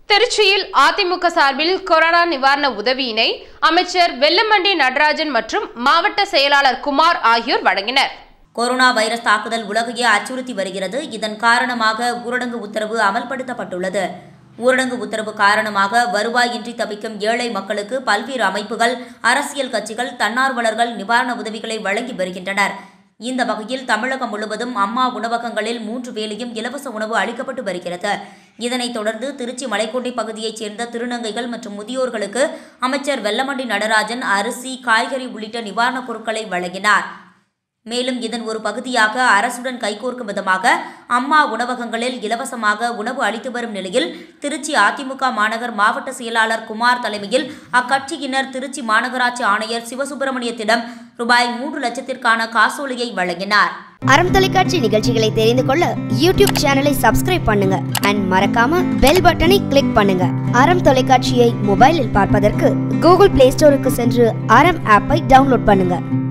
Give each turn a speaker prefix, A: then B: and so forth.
A: திருச்சியில் அதிமுக சார்பில் கொரோனா நிவாரண உதவியினை அமைச்சர் வெல்லமண்டி நடராஜன் மற்றும் மாவட்ட செயலாளர் குமார் ஆகியோர் வழங்கினர்
B: கொரோனா வைரஸ் தாக்குதல் உலகையே அச்சுறுத்தி வருகிறது இதன் காரணமாக ஊரடங்கு உத்தரவு அமல்படுத்தப்பட்டுள்ளது ஊரடங்கு உத்தரவு காரணமாக வருவாயின்றி தவிக்கும் ஏழை மக்களுக்கு பல்வேறு அமைப்புகள் அரசியல் கட்சிகள் தன்னார்வலர்கள் நிவாரண உதவிகளை வழங்கி வருகின்றனர் இந்த வகையில் தமிழகம் முழுவதும் அம்மா உணவகங்களில் மூன்று வேளையும் இலவச உணவு அளிக்கப்பட்டு வருகிறது இதனைத் தொடர்ந்து திருச்சி மலைக்கோட்டை பகுதியைச் சேர்ந்த திருநங்கைகள் மற்றும் முதியோர்களுக்கு அமைச்சர் வெல்லமண்டி நடராஜன் அரிசி காய்கறி உள்ளிட்ட நிவாரணப் பொருட்களை வழங்கினார் மேலும் இதன் ஒரு பகுதியாக அரசுடன் கைகோர்க்கும் விதமாக அம்மா உணவகங்களில் இலவசமாக உணவு அளித்து வரும் நிலையில் திருச்சி அதிமுக மாநகர் மாவட்ட செயலாளர் குமார் தலைமையில் அக்கட்சியினர் திருச்சி மாநகராட்சி ஆணையர் சிவசுப்பிரமணியத்திடம் ரூபாய் மூன்று லட்சத்திற்கான காசோலையை வழங்கினார்
C: அறம் தொலைக்காட்சி நிகழ்ச்சிகளை தெரிந்து கொள்ள யூடியூப் சேனலை சப்ஸ்கிரைப் பண்ணுங்க அண்ட் மறக்காம பெல் பட்டனை கிளிக் பண்ணுங்க அறம் தொலைக்காட்சியை மொபைலில் பார்ப்பதற்கு கூகுள் பிளே ஸ்டோருக்கு சென்று அறம் ஆப்பை டவுன்லோட் பண்ணுங்க